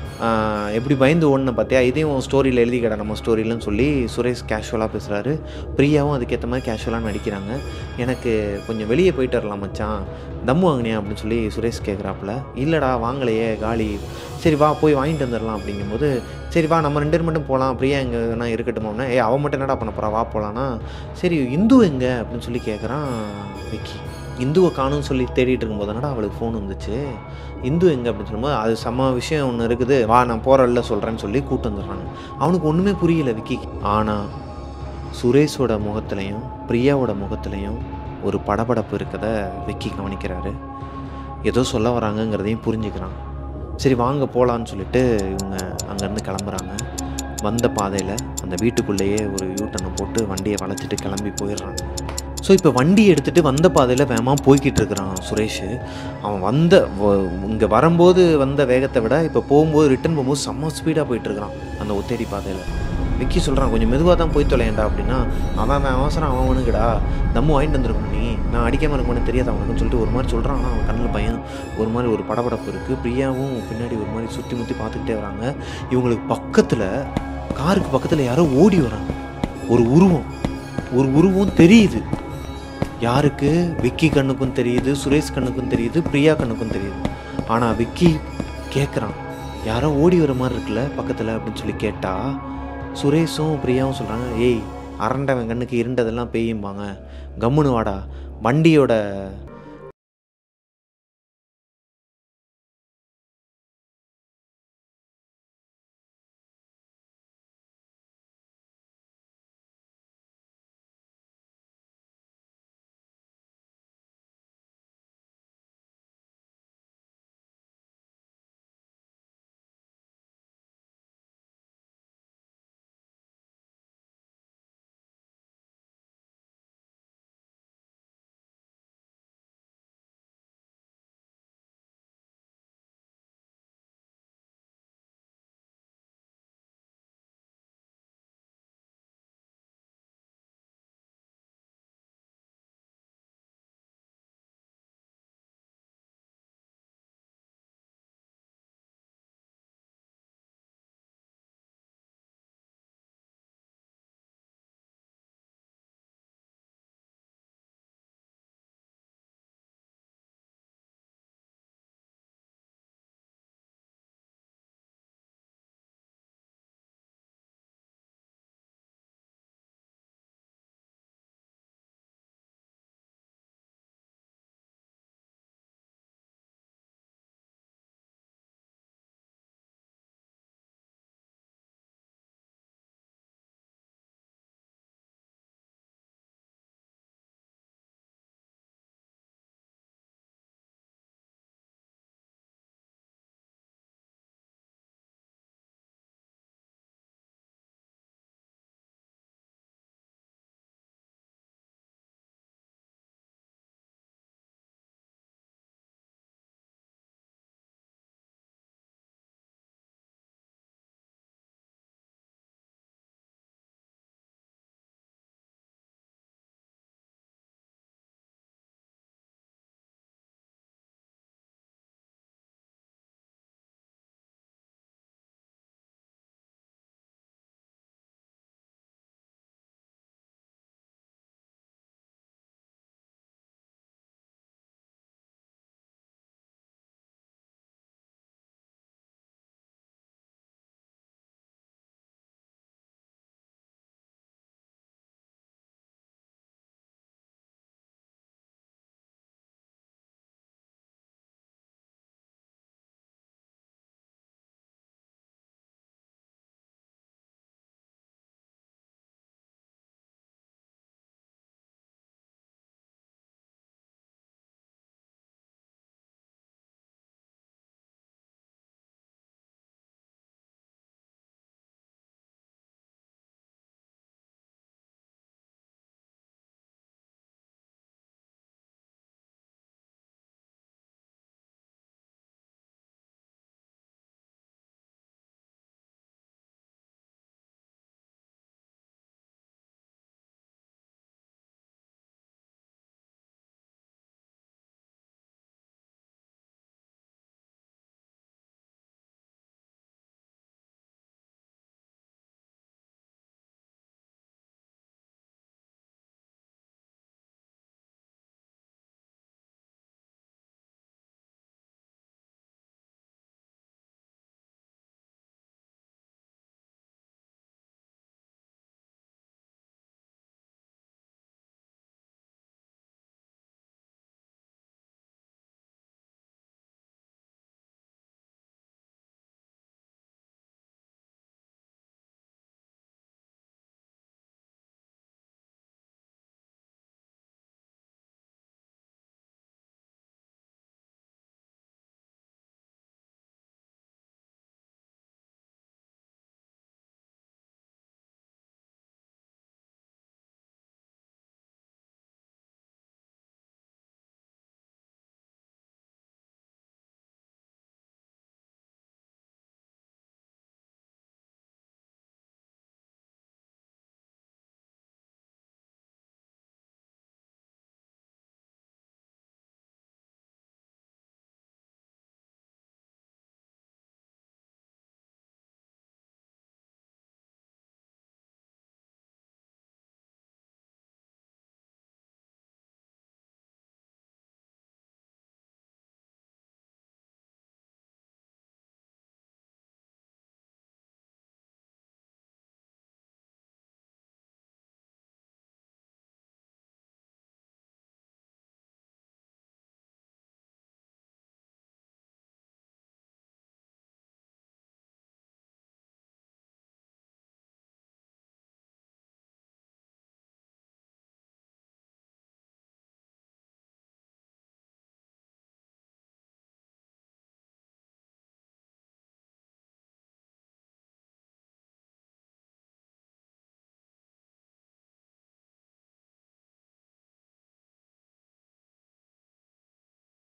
ஆஹ் எப்படி பயந்து ஓடுன பார்த்தியா இதையும் ஸ்டோரியில் எழுதி கடை நம்ம ஸ்டோரியிலன்னு சொல்லி சுரேஷ் கேஷுவலாக பேசுகிறாரு பிரியாவும் அதுக்கேற்ற மாதிரி கேஷுவலாக நடிக்கிறாங்க எனக்கு கொஞ்சம் வெளியே போயிட்டு வரலாம் மச்சான் தம்மு வாங்கினியா அப்படின்னு சொல்லி சுரேஷ் கேட்குறாப்புல இல்லைடா வாங்கலையே காலி சரி வா போய் வாங்கிட்டு வந்துடலாம் அப்படிங்கும்போது சரி வா நம்ம ரெண்டு பேர் மட்டும் போகலாம் பிரியா எங்கே வேணா இருக்கட்டுமோன்னா ஏ அவன் மட்டும் என்னடா பண்ண போகிறா வா போகலான்னா சரி இந்து எங்கே அப்படின்னு சொல்லி கேட்குறான் விக்கி இந்துவை காணும்னு சொல்லி தேடிட்டு இருக்கும்போது என்னடா அவளுக்கு ஃபோன் வந்துச்சு இந்து எங்கே அப்படின்னு சொல்லும்போது அது செம்ம விஷயம் ஒன்று இருக்குது வா நான் போகிறல்ல சொல்கிறேன்னு சொல்லி கூட்டு வந்துடுறாங்க அவனுக்கு ஒன்றுமே புரியல விக்கி ஆனால் சுரேஷோட முகத்துலையும் பிரியாவோட முகத்துலையும் ஒரு படபடப்பு இருக்கதை விக்கி கவனிக்கிறாரு ஏதோ சொல்ல வராங்கங்கிறதையும் புரிஞ்சுக்கிறான் சரி வாங்க போகலான்னு சொல்லிட்டு இவங்க அங்கேருந்து கிளம்புறாங்க வந்த பாதையில் அந்த வீட்டுக்குள்ளேயே ஒரு யூட்டனை போட்டு வண்டியை வளைச்சிட்டு கிளம்பி போயிடுறாங்க ஸோ இப்போ வண்டி எடுத்துகிட்டு வந்த பாதையில் வேகமாக போய்கிட்டு இருக்கிறான் சுரேஷ் அவன் வந்த இங்கே வரும்போது வந்த வேகத்தை விட இப்போ போகும்போது ரிட்டர்ன் போகும்போது செம்ம ஸ்பீடாக போயிட்டுருக்கிறான் அந்த ஒத்தேரி பாதையில் விக்கி சொல்கிறான் கொஞ்சம் மெதுவாக தான் போய் தொலையண்டா அப்படின்னா அவன் அவன் அவசரம் அவன் அவனுக்குடா தம்மு வாங்கிட்டு வந்திருக்கணும் நீ நான் அடிக்காமல் இருக்கணும்னு தெரியாது அவனுக்குன்னு சொல்லிட்டு ஒரு மாதிரி சொல்கிறான் ஆனால் அவன் கண்ணில் பயம் ஒரு மாதிரி ஒரு படபடப்பு இருக்குது பிரியாவும் பின்னாடி ஒரு மாதிரி சுற்றி முற்றி பார்த்துக்கிட்டே வராங்க இவங்களுக்கு பக்கத்தில் காருக்கு பக்கத்தில் யாரோ ஓடி வராங்க ஒரு உருவம் ஒரு உருவம் தெரியுது யாருக்கு விக்கி கண்ணுக்கும் தெரியுது சுரேஷ் கண்ணுக்கும் தெரியுது பிரியா கண்ணுக்கும் தெரியுது ஆனால் விக்கி கேட்குறான் யாரோ ஓடி வர மாதிரி இருக்குல்ல பக்கத்தில் அப்படின்னு சொல்லி கேட்டா சுரேஷும் பிரியாவும் சொல்கிறாங்க ஏய் அரண்டவன் கண்ணுக்கு இருண்டதெல்லாம் பெய்யும்பாங்க கம்முன்னு வாடா வண்டியோட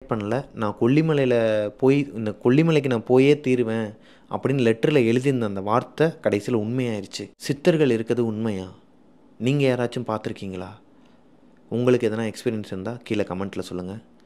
பண்ணல நான் கொல்லிமலையில் போய் இந்த கொல்லிமலைக்கு நான் போயே தீருவேன் அப்படின்னு லெட்டரில் எழுதியிருந்த அந்த வார்த்தை கடைசியில் உண்மையாயிருச்சு சித்தர்கள் இருக்கிறது உண்மையா நீங்கள் யாராச்சும் பார்த்துருக்கீங்களா உங்களுக்கு எதனா எக்ஸ்பீரியன்ஸ் இருந்தால் கீழே கமெண்ட்டில் சொல்லுங்கள்